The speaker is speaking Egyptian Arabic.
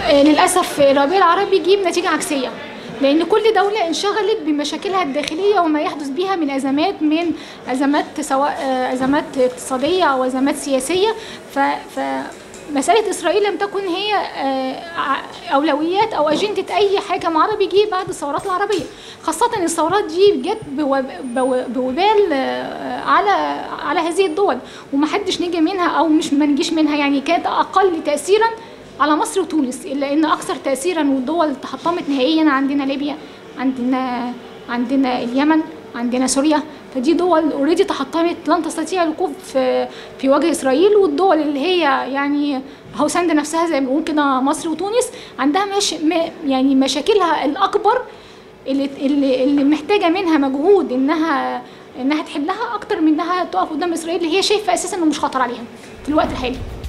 آه، للاسف الربيع العربي جيب نتيجه عكسيه لان كل دوله انشغلت بمشاكلها الداخليه وما يحدث بها من ازمات من ازمات سواء آه، ازمات اقتصاديه او ازمات سياسيه ف, ف مسألة إسرائيل لم تكن هي آه، ع- أولويات أو أجندة أي حاكم عربي جه بعد الثورات العربية خاصة إن الثورات دي جت بوب- بو- بوبال آه، على على هذه الدول ومحدش نجي منها أو مش ما نجيش منها يعني كانت أقل تأثيرا على مصر وتونس إلا إن أكثر تأثيرا والدول تحطمت نهائيا عندنا ليبيا عندنا عندنا اليمن عندنا سوريا فدي دول اوريدي تحطمت لن تستطيع الوقوف في في وجه اسرائيل والدول اللي هي يعني هو سند نفسها زي ما بنقول كده مصر وتونس عندها مش م- يعني مشاكلها الاكبر اللي اللي, اللي محتاجه منها مجهود انها انها تحلها اكتر من انها تقف قدام اسرائيل اللي هي شايفه اساسا انه مش خطر عليها في الوقت الحالي